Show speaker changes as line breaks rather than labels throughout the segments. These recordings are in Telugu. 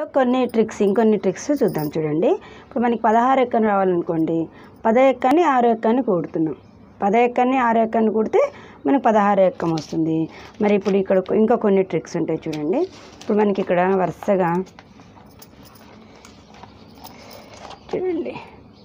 కొన్ని ట్రిక్స్ ఇంకొన్ని ట్రిక్స్ చూద్దాం చూడండి ఇప్పుడు మనకి పదహారు ఎక్కని రావాలనుకోండి పద ఎక్కని ఆరు ఎక్కని కూడుతున్నాం పద ఎక్కని ఆరు ఎక్కని కూడితే మనకి పదహారు ఎక్కం వస్తుంది మరి ఇప్పుడు ఇక్కడ ఇంకా కొన్ని ట్రిక్స్ ఉంటాయి చూడండి ఇప్పుడు మనకి ఇక్కడ వరుసగా చూడండి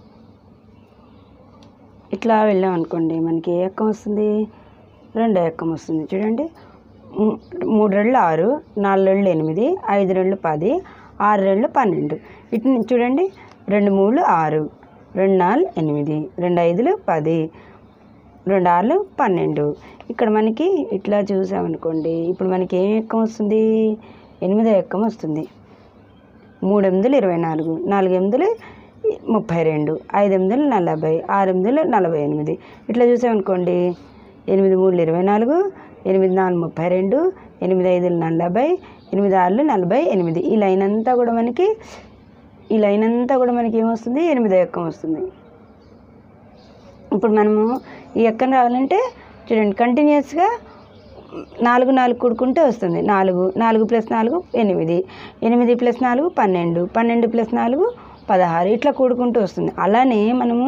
ఇట్లా వెళ్ళాం అనుకోండి మనకి ఏ ఎక్కం వస్తుంది రెండో ఎక్కం వస్తుంది చూడండి మూ- మూడు రెళ్ళు ఆరు నాలుగు రెళ్ళు ఎనిమిది ఐదు రెళ్ళు పది ఆరు రెళ్ళు పన్నెండు ఇటు నుంచి చూడండి రెండు మూడు ఆరు రెండు నాలుగు ఎనిమిది రెండు ఐదులు పది రెండు ఆరులు పన్నెండు ఇక్కడ మనకి ఇట్లా చూసామనుకోండి ఇప్పుడు మనకి ఏం ఎక్కం వస్తుంది ఎనిమిదో ఎక్కం వస్తుంది మూడు ఎనిమిదిలు ఇరవై నాలుగు నాలుగు ఎనిమిదిలు ముప్పై రెండు ఐదు ఎనిమిదిలు నలభై ఆరు ఎనిమిదిలు నలభై ఎనిమిది ఇట్లా చూసామనుకోండి ఎనిమిది మూడు ఇరవై నాలుగు ఎనిమిది నాలుగు ముప్పై రెండు ఎనిమిది ఐదులు నలభై ఎనిమిది ఆరులు నలభై ఎనిమిది ఈ లైన్ అంతా కూడా మనకి ఈ లైన్ అంతా కూడా మనకి ఏమొస్తుంది ఎనిమిదో ఎక్కం వస్తుంది ఇప్పుడు మనము ఈ ఎక్కం రావాలంటే చూడండి కంటిన్యూస్గా నాలుగు నాలుగు కూడుకుంటే వస్తుంది నాలుగు నాలుగు ప్లస్ నాలుగు ఎనిమిది ఎనిమిది ప్లస్ నాలుగు పన్నెండు పన్నెండు ప్లస్ నాలుగు పదహారు ఇట్లా కూడుకుంటూ వస్తుంది అలానే మనము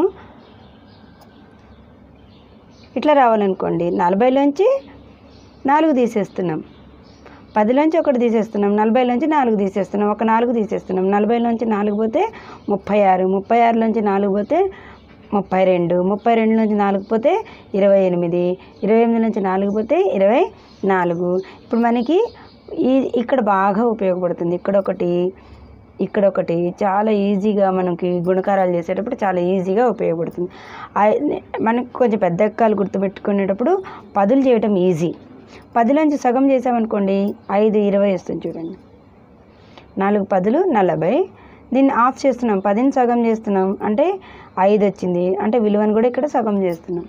ఇట్లా రావాలనుకోండి నలభైలోంచి నాలుగు తీసేస్తున్నాం పదిలోంచి ఒకటి తీసేస్తున్నాం నలభైలోంచి నాలుగు తీసేస్తున్నాం ఒక నాలుగు తీసేస్తున్నాం నలభైలోంచి నాలుగు పోతే ముప్పై ఆరు ముప్పై ఆరులోంచి నాలుగు పోతే ముప్పై రెండు ముప్పై రెండు నుంచి నాలుగు పోతే ఇరవై ఎనిమిది ఇరవై ఎనిమిది నుంచి నాలుగు పోతే ఇరవై నాలుగు ఇప్పుడు మనకి ఈ ఇక్కడ బాగా ఉపయోగపడుతుంది ఇక్కడ ఒకటి ఇక్కడ ఒకటి చాలా ఈజీగా మనకి గుణకారాలు చేసేటప్పుడు చాలా ఈజీగా ఉపయోగపడుతుంది ఆ- మనకి కొంచెం పెద్ద ఎక్కాలు గుర్తుపెట్టుకునేటప్పుడు పదులు చేయటం ఈజీ పదిలోంచి సగం చేసామనుకోండి ఐదు ఇరవై వస్తుంది చూడండి నాలుగు పదులు నలభై దీన్ని ఆఫ్ చేస్తున్నాం పదిని సగం చేస్తున్నాం అంటే ఐదు వచ్చింది అంటే విలువను కూడా ఇక్కడ సగం చేస్తున్నాం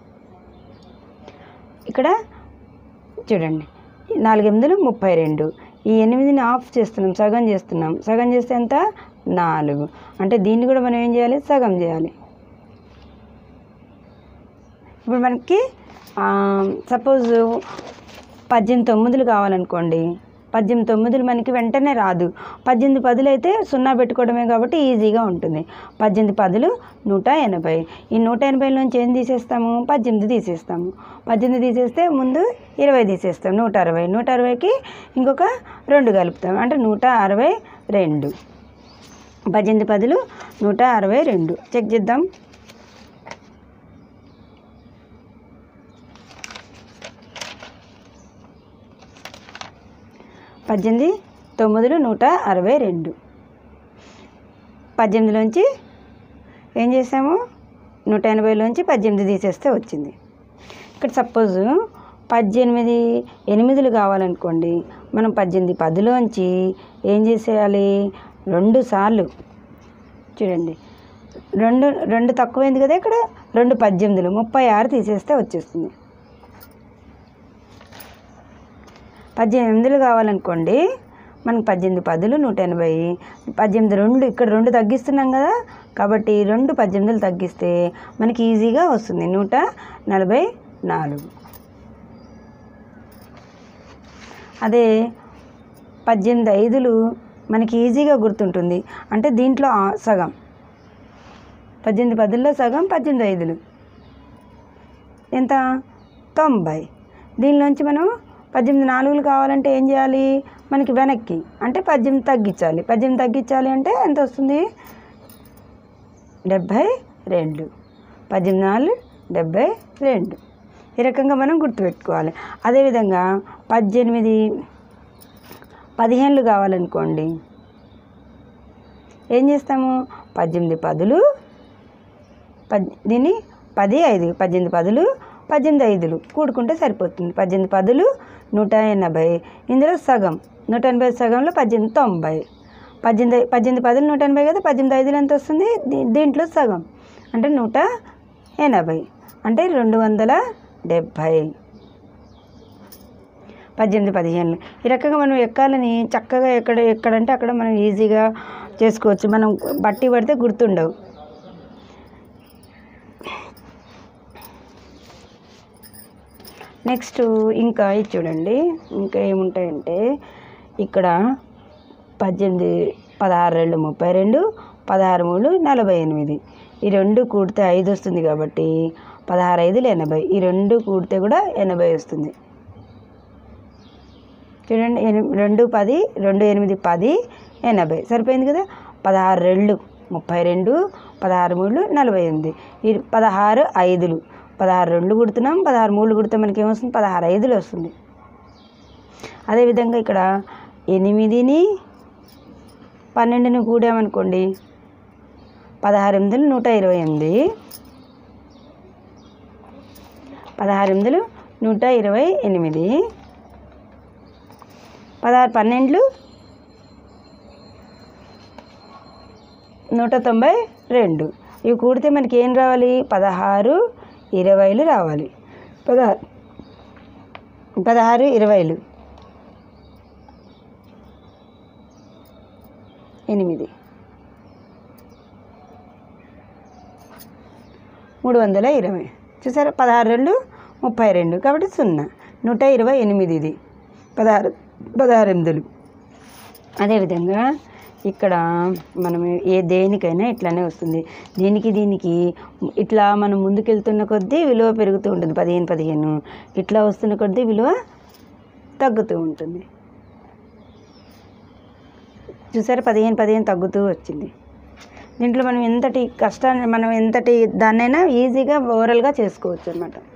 ఇక్కడ చూడండి నాలుగు ఎనిమిదిలు ముప్పై రెండు ఈ ఎనిమిదిని ఆఫ్ చేస్తున్నాం సగం చేస్తున్నాం సగం చేస్తే ఎంత నాలుగు అంటే దీన్ని కూడా మనం ఏం చేయాలి సగం చేయాలి ఇప్పుడు మనకి సపోజ్ పద్దెనిమిది తొమ్మిదిలు కావాలనుకోండి పద్దెనిమిది తొమ్మిదిలు మనకి వెంటనే రాదు పద్దెనిమిది పదులు అయితే సున్నా పెట్టుకోవడమే కాబట్టి ఈజీగా ఉంటుంది పద్దెనిమిది పదులు నూట ఎనభై ఈ నూట ఎనభై నుంచి ఏం తీసేస్తాము పద్దెనిమిది తీసేస్తాము పద్దెనిమిది తీసేస్తే ముందు ఇరవై తీసేస్తాం నూట అరవై నూట అరవైకి ఇంకొక రెండు కలుపుతాం అంటే నూట అరవై రెండు పద్దెనిమిది పదులు నూట అరవై రెండు చెక్ చేద్దాం పద్దెనిమిది తొమ్మిదిలు నూట అరవై రెండు పద్దెనిమిదిలోంచి ఏం చేసాము నూట ఎనభైలోంచి పద్దెనిమిది తీసేస్తే వచ్చింది ఇక్కడ సపోజ్ పద్దెనిమిది ఎనిమిదిలు కావాలనుకోండి మనం పద్దెనిమిది పదిలోంచి ఏం చేసేయాలి రెండు సార్లు చూడండి రెండు రెండు తక్కువైంది కదా ఇక్కడ రెండు పద్దెనిమిదిలు ముప్పై ఆరు తీసేస్తే వచ్చేస్తుంది పద్దెనిమిది ఎనిమిదిలు కావాలనుకోండి మనకి పద్దెనిమిది పదులు నూట ఎనభై పద్దెనిమిది రెండు ఇక్కడ రెండు తగ్గిస్తున్నాం కదా కాబట్టి రెండు పద్దెనిమిదిలు తగ్గిస్తే మనకి ఈజీగా వస్తుంది నూట నలభై నాలుగు అదే పద్దెనిమిది ఐదులు మనకి ఈజీగా గుర్తుంటుంది అంటే దీంట్లో ఆ- సగం పద్దెనిమిది పదుల్లో సగం పద్దెనిమిది ఐదులు ఎంత తొంభై దీనిలోంచి మనం పద్దెనిమిది నాలుగులు కావాలంటే ఏం చేయాలి మనకి వెనక్కి అంటే పద్దెనిమిది తగ్గించాలి పద్దెనిమిది తగ్గించాలి అంటే ఎంత వస్తుంది డెబ్భై రెండు పద్దెనిమిది నాలుగు డెబ్భై రెండు ఈ రకంగా మనం గుర్తుపెట్టుకోవాలి అదేవిధంగా పద్దెనిమిది పదిహేనులు కావాలనుకోండి ఏం చేస్తాము పద్దెనిమిది పదులు పద్ దీన్ని పది ఐదు పద్దెనిమిది పదులు పద్దెనిమిది ఐదులు కూడుకుంటే సరిపోతుంది పద్దెనిమిది పదులు నూట ఎనభై ఇందులో సగం నూట ఎనభై సగంలో పద్దెనిమిది తొంభై పద్దెనిమిది పద్దెనిమిది పదులు నూట ఎనభై కదా పద్దెనిమిది ఐదులు ఎంత వస్తుంది దీ- దీంట్లో సగం అంటే నూట ఎనభై అంటే రెండు వందల డెబ్భై పద్దెనిమిది పదిహేనులు ఈ రకంగా మనం ఎక్కాలని చక్కగా ఎక్కడ ఎక్కడంటే అక్కడ మనం ఈజీగా చేసుకోవచ్చు మనం బట్టి పడితే గుర్తుండవు నెక్స్ట్ ఇంకా ఇది చూడండి ఇంకా ఏముంటాయంటే ఇక్కడ పద్దెనిమిది పదహారు రెండు ముప్పై రెండు పదహారు మూడు నలభై ఎనిమిది ఈ రెండు కూడితే ఐదు వస్తుంది కాబట్టి పదహారు ఐదులు ఎనభై ఈ రెండు కూడితే కూడా ఎనభై వస్తుంది చూడండి ఎని- రెండు పది రెండు ఎనిమిది పది ఎనభై సరిపోయింది కదా పదహారు రెండు ముప్పై రెండు పదహారు మూడు నలభై ఎనిమిది ఈ పదహారు ఐదులు పదహారు రెండు కుడుతున్నాం పదహారు మూడు కుడితే మనకి ఏమొస్తుంది పదహారు ఐదులు వస్తుంది అదేవిధంగా ఇక్కడ ఎనిమిదిని పన్నెండుని కూడామనుకోండి పదహారు ఎనిమిదిలు నూట ఇరవై ఎనిమిది పదహారు ఎనిమిదిలు నూట ఇరవై ఎనిమిది పదహారు పన్నెండులు నూట తొంభై రెండు ఇవి కూడితే మనకి ఏం రావాలి పదహారు ఇరవైలు రావాలి పదహారు పదహారు ఇరవైలు ఎనిమిది మూడు వందల ఇరవై చూసారా పదహారు రెండు ముప్పై రెండు కాబట్టి సున్నా నూట ఇరవై ఎనిమిది ఇది పదహారు పదహారు ఎనిమిదిలు అదేవిధంగా ఇక్కడ మనం ఏ దేనికైనా ఇట్లానే వస్తుంది దీనికి దీనికి ఇట్లా మనం ముందుకెళ్తున్న కొద్దీ విలువ పెరుగుతూ ఉంటుంది పదిహేను పదిహేను ఇట్లా వస్తున్న కొద్దీ విలువ తగ్గుతూ ఉంటుంది చూసారా పదిహేను పదిహేను తగ్గుతూ వచ్చింది దీంట్లో మనం ఎంతటి కష్టాన్ని మనం ఎంతటి దాన్నైనా ఈజీగా ఓవరాల్గా చేసుకోవచ్చు అనమాట